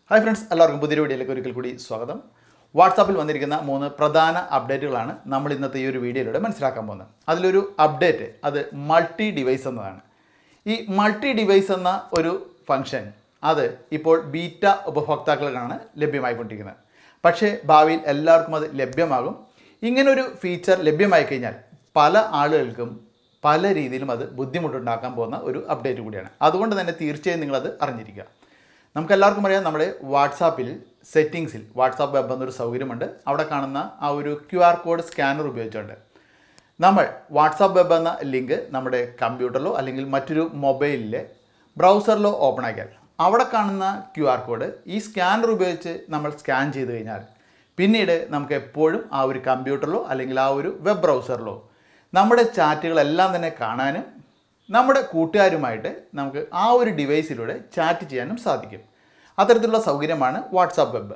hi friends എല്ലാവർക്കും പുതിയൊരു വീഡിയോയിലേക്ക് ഒരിക്കൽ കൂടി സ്വാഗതം വാട്സാപ്പിൽ വന്നിരിക്കുന്ന മൂന്ന് പ്രധാന അപ്ഡേറ്റുകളാണ് നമ്മൾ ഇന്നത്തെ ഈ ഒരു വീഡിയോയിലൂടെ മനസ്സിലാക്കാൻ പോകുന്നത് അതിലൊരു അപ്ഡേറ്റ് അത് മൾട്ടി ഡിവൈസ് എന്നതാണ് ഈ മൾട്ടി ഡിവൈസ് എന്ന ഒരു ഫംഗ്ഷൻ അത് ഇപ്പോൾ ബീറ്റ ഉപഭോക്താക്കൾക്കാണ് ലഭ്യമായിക്കൊണ്ടിരിക്കുന്നത് പക്ഷേ ഭാവിയിൽ എല്ലാവർക്കും അത് ലഭ്യമാകും ഇങ്ങനൊരു ഫീച്ചർ ലഭ്യമായി കഴിഞ്ഞാൽ പല ആളുകൾക്കും പല രീതിയിലും അത് ബുദ്ധിമുട്ടുണ്ടാക്കാൻ പോകുന്ന ഒരു അപ്ഡേറ്റ് കൂടിയാണ് അതുകൊണ്ട് തന്നെ തീർച്ചയായും നിങ്ങളത് അറിഞ്ഞിരിക്കുക നമുക്ക് എല്ലാവർക്കും അറിയാം നമ്മുടെ വാട്സാപ്പിൽ സെറ്റിങ്സിൽ വാട്സാപ്പ് വെബ് എന്നൊരു സൗകര്യമുണ്ട് അവിടെ കാണുന്ന ആ ഒരു ക്യു ആർ കോഡ് സ്കാനർ ഉപയോഗിച്ചുകൊണ്ട് നമ്മൾ വാട്സാപ്പ് വെബ് എന്ന ലിങ്ക് നമ്മുടെ കമ്പ്യൂട്ടറിലോ അല്ലെങ്കിൽ മറ്റൊരു മൊബൈലിലെ ബ്രൗസറിലോ ഓപ്പൺ ആക്കിയാൽ അവിടെ കാണുന്ന ക്യു ആർ കോഡ് ഈ സ്കാനർ ഉപയോഗിച്ച് നമ്മൾ സ്കാൻ ചെയ്ത് കഴിഞ്ഞാൽ പിന്നീട് നമുക്ക് എപ്പോഴും ആ ഒരു കമ്പ്യൂട്ടറിലോ അല്ലെങ്കിൽ ആ ഒരു വെബ് ബ്രൗസറിലോ നമ്മുടെ ചാറ്റുകളെല്ലാം തന്നെ കാണാനും നമ്മുടെ കൂട്ടുകാരുമായിട്ട് നമുക്ക് ആ ഒരു ഡിവൈസിലൂടെ ചാറ്റ് ചെയ്യാനും സാധിക്കും അത്തരത്തിലുള്ള സൗകര്യമാണ് വാട്സാപ്പ് വെബ്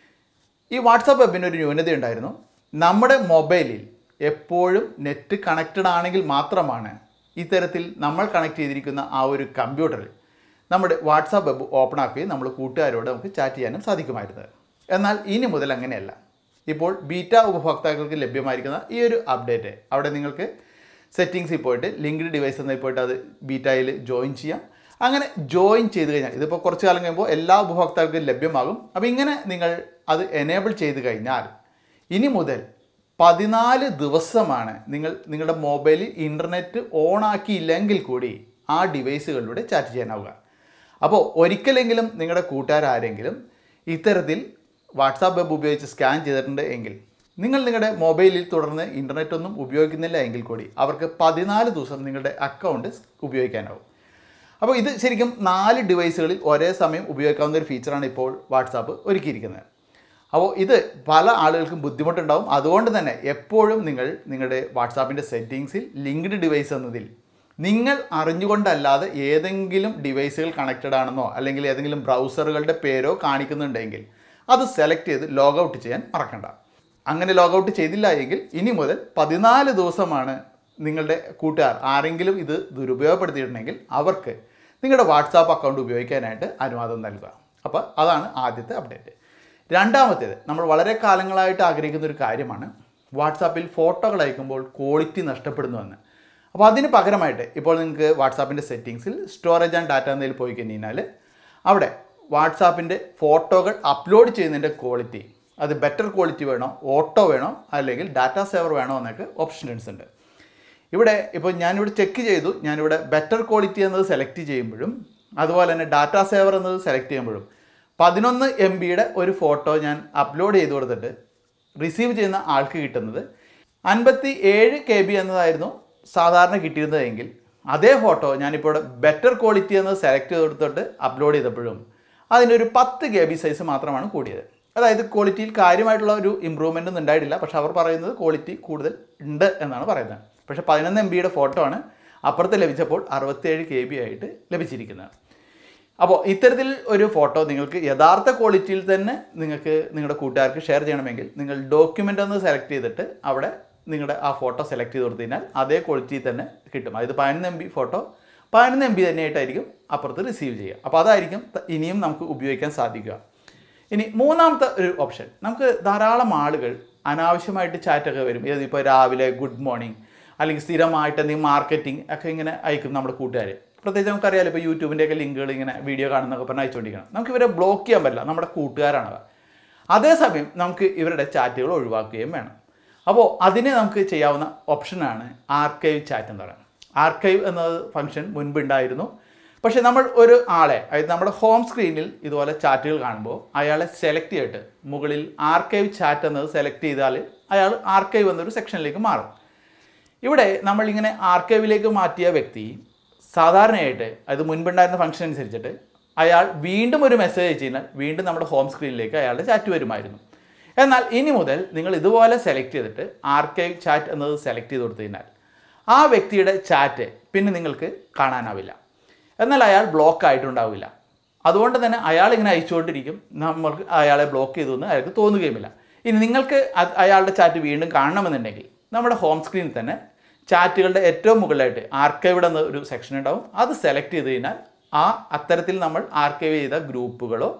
ഈ വാട്സാപ്പ് വെബിന് ഒരു ന്യൂനതയുണ്ടായിരുന്നു നമ്മുടെ മൊബൈലിൽ എപ്പോഴും നെറ്റ് കണക്റ്റഡ് ആണെങ്കിൽ മാത്രമാണ് ഇത്തരത്തിൽ നമ്മൾ കണക്ട് ചെയ്തിരിക്കുന്ന ആ ഒരു കമ്പ്യൂട്ടറിൽ നമ്മുടെ വാട്സാപ്പ് വെബ് ഓപ്പൺ ആക്കുകയും നമ്മൾ കൂട്ടുകാരോട് നമുക്ക് ചാറ്റ് ചെയ്യാനും സാധിക്കുമായിരുന്നത് എന്നാൽ ഇനി മുതൽ അങ്ങനെയല്ല ഇപ്പോൾ ബീറ്റ ഉപഭോക്താക്കൾക്ക് ലഭ്യമായിരിക്കുന്ന ഈ ഒരു അപ്ഡേറ്റ് അവിടെ നിങ്ങൾക്ക് സെറ്റിങ്സിൽ പോയിട്ട് ലിങ്ക്ഡ് ഡിവൈസ് എന്നതിൽ പോയിട്ട് അത് ബീറ്റയിൽ ജോയിൻ ചെയ്യാം അങ്ങനെ ജോയിൻ ചെയ്ത് കഴിഞ്ഞാൽ ഇതിപ്പോൾ കുറച്ച് കാലം കഴിയുമ്പോൾ എല്ലാ ഉപഭോക്താക്കൾക്കും ലഭ്യമാകും അപ്പോൾ ഇങ്ങനെ നിങ്ങൾ അത് എനേബിൾ ചെയ്ത് കഴിഞ്ഞാൽ ഇനി മുതൽ പതിനാല് ദിവസമാണ് നിങ്ങൾ നിങ്ങളുടെ മൊബൈലിൽ ഇൻ്റർനെറ്റ് ഓൺ ആക്കിയില്ലെങ്കിൽ കൂടി ആ ഡിവൈസുകളിലൂടെ ചാറ്റ് ചെയ്യാനാവുക അപ്പോൾ ഒരിക്കലെങ്കിലും നിങ്ങളുടെ കൂട്ടുകാരാരെങ്കിലും ഇത്തരത്തിൽ വാട്സാപ്പ് വെബ് ഉപയോഗിച്ച് സ്കാൻ ചെയ്തിട്ടുണ്ട് എങ്കിൽ നിങ്ങൾ നിങ്ങളുടെ മൊബൈലിൽ തുടർന്ന് ഇൻ്റർനെറ്റ് ഒന്നും ഉപയോഗിക്കുന്നില്ല എങ്കിൽ കൂടി അവർക്ക് പതിനാല് ദിവസം നിങ്ങളുടെ അക്കൗണ്ട് ഉപയോഗിക്കാനാവും അപ്പോൾ ഇത് ശരിക്കും നാല് ഡിവൈസുകളിൽ ഒരേ സമയം ഉപയോഗിക്കാവുന്ന ഒരു ഫീച്ചറാണ് ഇപ്പോൾ വാട്സാപ്പ് ഒരുക്കിയിരിക്കുന്നത് അപ്പോൾ ഇത് പല ആളുകൾക്കും ബുദ്ധിമുട്ടുണ്ടാവും അതുകൊണ്ട് തന്നെ എപ്പോഴും നിങ്ങൾ നിങ്ങളുടെ വാട്സാപ്പിൻ്റെ സെറ്റിങ്സിൽ ലിങ്ക്ഡ് ഡിവൈസ് എന്നതിൽ നിങ്ങൾ അറിഞ്ഞുകൊണ്ടല്ലാതെ ഏതെങ്കിലും ഡിവൈസുകൾ കണക്റ്റഡ് ആണെന്നോ അല്ലെങ്കിൽ ഏതെങ്കിലും ബ്രൗസറുകളുടെ പേരോ കാണിക്കുന്നുണ്ടെങ്കിൽ അത് സെലക്ട് ചെയ്ത് ലോഗ് ഔട്ട് ചെയ്യാൻ മറക്കണ്ട അങ്ങനെ ലോഗ് ഔട്ട് ചെയ്തില്ല എങ്കിൽ ഇനി മുതൽ പതിനാല് ദിവസമാണ് നിങ്ങളുടെ കൂട്ടുകാർ ആരെങ്കിലും ഇത് ദുരുപയോഗപ്പെടുത്തിയിട്ടുണ്ടെങ്കിൽ അവർക്ക് നിങ്ങളുടെ വാട്സാപ്പ് അക്കൗണ്ട് ഉപയോഗിക്കാനായിട്ട് അനുവാദം നൽകുക അപ്പോൾ അതാണ് ആദ്യത്തെ അപ്ഡേറ്റ് രണ്ടാമത്തേത് നമ്മൾ വളരെ കാലങ്ങളായിട്ട് ആഗ്രഹിക്കുന്ന ഒരു കാര്യമാണ് വാട്സാപ്പിൽ ഫോട്ടോകൾ അയക്കുമ്പോൾ ക്വാളിറ്റി നഷ്ടപ്പെടുന്നുവെന്ന് അപ്പോൾ അതിന് പകരമായിട്ട് ഇപ്പോൾ നിങ്ങൾക്ക് വാട്സാപ്പിൻ്റെ സെറ്റിങ്സിൽ സ്റ്റോറേജ് ആൻഡ് ഡാറ്റ എന്നതിൽ പോയി കഴിഞ്ഞാൽ അവിടെ വാട്സാപ്പിൻ്റെ ഫോട്ടോകൾ അപ്ലോഡ് ചെയ്യുന്നതിൻ്റെ ക്വാളിറ്റി അത് ബെറ്റർ ക്വാളിറ്റി വേണോ ഓട്ടോ വേണോ അല്ലെങ്കിൽ ഡാറ്റ സേവർ വേണോ എന്നൊക്കെ ഓപ്ഷൻസ് ഉണ്ട് ഇവിടെ ഇപ്പോൾ ഞാനിവിടെ ചെക്ക് ചെയ്തു ഞാനിവിടെ ബെറ്റർ ക്വാളിറ്റി എന്നത് സെലക്ട് ചെയ്യുമ്പോഴും അതുപോലെ തന്നെ ഡാറ്റ സേവർ എന്നത് സെലക്ട് ചെയ്യുമ്പോഴും പതിനൊന്ന് എം ബിയുടെ ഒരു ഫോട്ടോ ഞാൻ അപ്ലോഡ് ചെയ്ത് കൊടുത്തിട്ട് റിസീവ് ചെയ്യുന്ന ആൾക്ക് കിട്ടുന്നത് അൻപത്തി ഏഴ് കെ ബി എന്നതായിരുന്നു സാധാരണ കിട്ടിയിരുന്നതെങ്കിൽ അതേ ഫോട്ടോ ഞാനിപ്പോൾ ഇവിടെ ബെറ്റർ ക്വാളിറ്റി എന്നത് സെലക്ട് ചെയ്ത് കൊടുത്തിട്ട് അപ്ലോഡ് ചെയ്തപ്പോഴും അതിനൊരു പത്ത് കെ ബി സൈസ് മാത്രമാണ് കൂടിയത് അതായത് ക്വാളിറ്റിയിൽ കാര്യമായിട്ടുള്ള ഒരു ഇമ്പ്രൂവ്മെൻ്റ് ഒന്നും ഉണ്ടായിട്ടില്ല പക്ഷെ അവർ പറയുന്നത് ക്വാളിറ്റി കൂടുതൽ ഉണ്ട് എന്നാണ് പറയുന്നത് പക്ഷേ പതിനൊന്ന് എം ബിയുടെ ഫോട്ടോ ആണ് അപ്പുറത്ത് ലഭിച്ചപ്പോൾ അറുപത്തേഴ് കെ ബി ആയിട്ട് ലഭിച്ചിരിക്കുന്നത് അപ്പോൾ ഇത്തരത്തിൽ ഒരു ഫോട്ടോ നിങ്ങൾക്ക് യഥാർത്ഥ ക്വാളിറ്റിയിൽ തന്നെ നിങ്ങൾക്ക് നിങ്ങളുടെ കൂട്ടുകാർക്ക് ഷെയർ ചെയ്യണമെങ്കിൽ നിങ്ങൾ ഡോക്യുമെൻ്റ് ഒന്ന് സെലക്ട് ചെയ്തിട്ട് അവിടെ നിങ്ങളുടെ ആ ഫോട്ടോ സെലക്ട് ചെയ്ത് കൊടുത്തു കഴിഞ്ഞാൽ അതേ ക്വാളിറ്റിയിൽ തന്നെ കിട്ടും അതായത് പതിനൊന്ന് എം ബി ഫോട്ടോ പതിനൊന്ന് എം ബി തന്നെയായിട്ടായിരിക്കും അപ്പുറത്ത് റിസീവ് ചെയ്യുക അപ്പോൾ അതായിരിക്കും ത- ഇനിയും നമുക്ക് ഉപയോഗിക്കാൻ സാധിക്കുക ഇനി മൂന്നാമത്തെ ഒരു ഓപ്ഷൻ നമുക്ക് ധാരാളം ആളുകൾ അനാവശ്യമായിട്ട് ചാറ്റൊക്കെ വരും ഏത് ഇപ്പോൾ രാവിലെ ഗുഡ് മോർണിംഗ് അല്ലെങ്കിൽ സ്ഥിരമായിട്ട് എന്തെങ്കിലും മാർക്കറ്റിംഗ് ഒക്കെ ഇങ്ങനെ അയക്കും നമ്മുടെ കൂട്ടുകാർ പ്രത്യേകിച്ച് നമുക്കറിയാലോ ഇപ്പോൾ യൂട്യൂബിൻ്റെയൊക്കെ ലിങ്കുകൾ ഇങ്ങനെ വീഡിയോ കാണുന്നൊക്കെ പറഞ്ഞ് അയച്ചുകൊണ്ടിരിക്കണം നമുക്ക് ഇവരെ ബ്ലോക്ക് ചെയ്യാൻ പറ്റില്ല നമ്മുടെ കൂട്ടുകാരാണ് അവർ അതേസമയം നമുക്ക് ഇവരുടെ ചാറ്റുകൾ ഒഴിവാക്കുകയും വേണം അപ്പോൾ അതിനെ നമുക്ക് ചെയ്യാവുന്ന ഓപ്ഷനാണ് ആർക്കൈവ് ചാറ്റ് എന്ന് പറയുന്നത് ആർക്കൈവ് എന്നത് ഫംഗ്ഷൻ മുൻപ് ഉണ്ടായിരുന്നു പക്ഷേ നമ്മൾ ഒരു ആളെ അതായത് നമ്മുടെ ഹോം സ്ക്രീനിൽ ഇതുപോലെ ചാറ്റുകൾ കാണുമ്പോൾ അയാളെ സെലക്ട് ചെയ്തിട്ട് മുകളിൽ ആർക്കൈവ് ചാറ്റ് എന്നത് സെലക്ട് ചെയ്താൽ അയാൾ ആർക്കൈവ് എന്നൊരു സെക്ഷനിലേക്ക് മാറും ഇവിടെ നമ്മളിങ്ങനെ ആർക്കൈവിലേക്ക് മാറ്റിയ വ്യക്തി സാധാരണയായിട്ട് അത് മുൻപുണ്ടായിരുന്ന ഫംഗ്ഷൻ അനുസരിച്ചിട്ട് അയാൾ വീണ്ടും ഒരു മെസ്സേജ് അയച്ചു കഴിഞ്ഞാൽ വീണ്ടും നമ്മുടെ ഹോം സ്ക്രീനിലേക്ക് അയാളുടെ ചാറ്റ് വരുമായിരുന്നു എന്നാൽ ഇനി മുതൽ നിങ്ങൾ ഇതുപോലെ സെലക്ട് ചെയ്തിട്ട് ആർക്കൈവ് ചാറ്റ് എന്നത് സെലക്ട് ചെയ്ത് കൊടുത്തു കഴിഞ്ഞാൽ ആ വ്യക്തിയുടെ ചാറ്റ് പിന്നെ നിങ്ങൾക്ക് കാണാനാവില്ല എന്നാൽ അയാൾ ബ്ലോക്ക് ആയിട്ടുണ്ടാവില്ല അതുകൊണ്ട് തന്നെ അയാൾ ഇങ്ങനെ അയച്ചുകൊണ്ടിരിക്കും നമ്മൾക്ക് അയാളെ ബ്ലോക്ക് ചെയ്തു എന്ന് അയാൾക്ക് തോന്നുകയുമില്ല ഇനി നിങ്ങൾക്ക് അത് അയാളുടെ ചാറ്റ് വീണ്ടും കാണണമെന്നുണ്ടെങ്കിൽ നമ്മുടെ ഹോം സ്ക്രീനിൽ തന്നെ ചാറ്റുകളുടെ ഏറ്റവും മുകളിലായിട്ട് ആർക്കൈവ്ഡ് എന്ന ഒരു സെക്ഷൻ ഉണ്ടാവും അത് സെലക്ട് ചെയ്ത് കഴിഞ്ഞാൽ ആ അത്തരത്തിൽ നമ്മൾ ആർക്കൈവ് ചെയ്ത ഗ്രൂപ്പുകളോ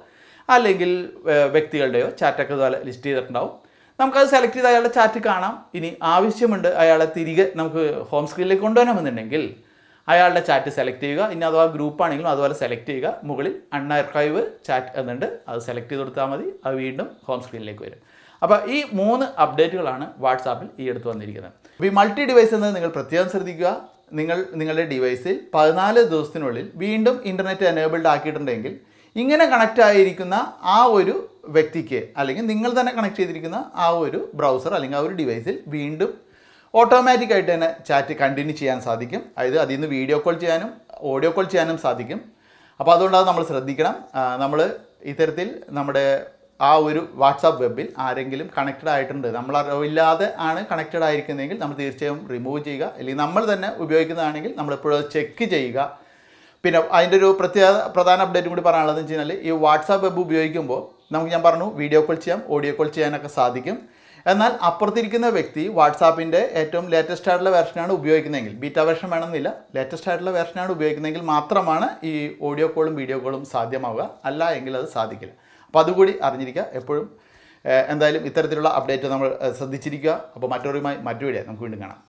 അല്ലെങ്കിൽ ഏഹ്, വ്യക്തികളുടെയോ ചാറ്റൊക്കെ ഇതുപോലെ ലിസ്റ്റ് ചെയ്തിട്ടുണ്ടാവും നമുക്കത് സെലക്ട് ചെയ്ത് അയാളുടെ ചാറ്റ് കാണാം ഇനി ആവശ്യമുണ്ട് അയാളെ തിരികെ നമുക്ക് ഹോം സ്ക്രീനിലേക്ക് കൊണ്ടുവരണമെന്നുണ്ടെങ്കിൽ അയാളുടെ ചാറ്റ് സെലക്ട് ചെയ്യുക ഇനി അഥവാ ഗ്രൂപ്പ് ആണെങ്കിലും അതുപോലെ സെലക്ട് ചെയ്യുക മുകളിൽ അൺആർക്കൈവ് ചാറ്റ് എന്നുണ്ട് അത് സെലക്ട് ചെയ്ത് കൊടുത്താൽ മതി അത് വീണ്ടും ഹോം സ്ക്രീനിലേക്ക് വരും അപ്പോൾ ഈ മൂന്ന് അപ്ഡേറ്റുകളാണ് വാട്സാപ്പിൽ ഈ അടുത്ത് വന്നിരിക്കുന്നത് അപ്പോൾ ഈ മൾട്ടി ഡിവൈസ് എന്നത് നിങ്ങൾ പ്രത്യേകം ശ്രദ്ധിക്കുക നിങ്ങൾ നിങ്ങളുടെ ഡിവൈസിൽ പതിനാല് ദിവസത്തിനുള്ളിൽ വീണ്ടും ഇൻ്റർനെറ്റ് എനേബിൾഡ് ആക്കിയിട്ടുണ്ടെങ്കിൽ ഇങ്ങനെ കണക്റ്റ് ആയിരിക്കുന്ന ആ ഒരു വ്യക്തിക്ക് അല്ലെങ്കിൽ നിങ്ങൾ തന്നെ കണക്ട് ചെയ്തിരിക്കുന്ന ആ ഒരു ബ്രൗസർ അല്ലെങ്കിൽ ആ ഒരു ഡിവൈസിൽ വീണ്ടും ഓട്ടോമാറ്റിക് ആയിട്ട് തന്നെ ചാറ്റ് കണ്ടിന്യൂ ചെയ്യാൻ സാധിക്കും അതായത് അതിൽ നിന്ന് വീഡിയോ കോൾ ചെയ്യാനും ഓഡിയോ കോൾ ചെയ്യാനും സാധിക്കും അപ്പോൾ അതുകൊണ്ട് അത് നമ്മൾ ശ്രദ്ധിക്കണം നമ്മൾ ഇത്തരത്തിൽ നമ്മുടെ ആ ഒരു വാട്സാപ്പ് വെബിൽ ആരെങ്കിലും കണക്റ്റഡ് ആയിട്ടുണ്ട് നമ്മൾ അറിവില്ലാതെ ആണ് കണക്റ്റഡ് ആയിരിക്കുന്നതെങ്കിൽ നമ്മൾ തീർച്ചയായും റിമൂവ് ചെയ്യുക അല്ലെങ്കിൽ നമ്മൾ തന്നെ ഉപയോഗിക്കുന്നതാണെങ്കിൽ നമ്മൾ എപ്പോഴും അത് ചെക്ക് ചെയ്യുക പിന്നെ അതിൻ്റെ ഒരു പ്രത്യേക പ്രധാന അപ്ഡേറ്റ് കൂടി പറയാനുള്ളതെന്ന് വെച്ച് കഴിഞ്ഞാൽ ഈ വാട്സാപ്പ് വെബ് ഉപയോഗിക്കുമ്പോൾ നമുക്ക് ഞാൻ പറഞ്ഞു വീഡിയോ കോൾ ചെയ്യാം ഓഡിയോ കോൾ ചെയ്യാനൊക്കെ സാധിക്കും എന്നാൽ അപ്പുറത്തിരിക്കുന്ന വ്യക്തി വാട്സാപ്പിൻ്റെ ഏറ്റവും ലേറ്റസ്റ്റ് ആയിട്ടുള്ള വെർഷനാണ് ഉപയോഗിക്കുന്നതെങ്കിൽ ബീറ്റ വെർഷൻ വേണമെന്നില്ല ലേറ്റസ്റ്റ് ആയിട്ടുള്ള വെർഷനാണ് ഉപയോഗിക്കുന്നതെങ്കിൽ മാത്രമാണ് ഈ ഓഡിയോ കോളും വീഡിയോ കോളും സാധ്യമാവുക അല്ല എങ്കിൽ അത് സാധിക്കില്ല അപ്പോൾ അതുകൂടി അറിഞ്ഞിരിക്കുക എപ്പോഴും ഏഹ്, എന്തായാലും ഇത്തരത്തിലുള്ള അപ്ഡേറ്റ് നമ്മൾ ഏഹ്, ശ്രദ്ധിച്ചിരിക്കുക അപ്പോൾ മറ്റൊരുമായി മറ്റു വീഡിയോ നമുക്ക് വീണ്ടും കാണാം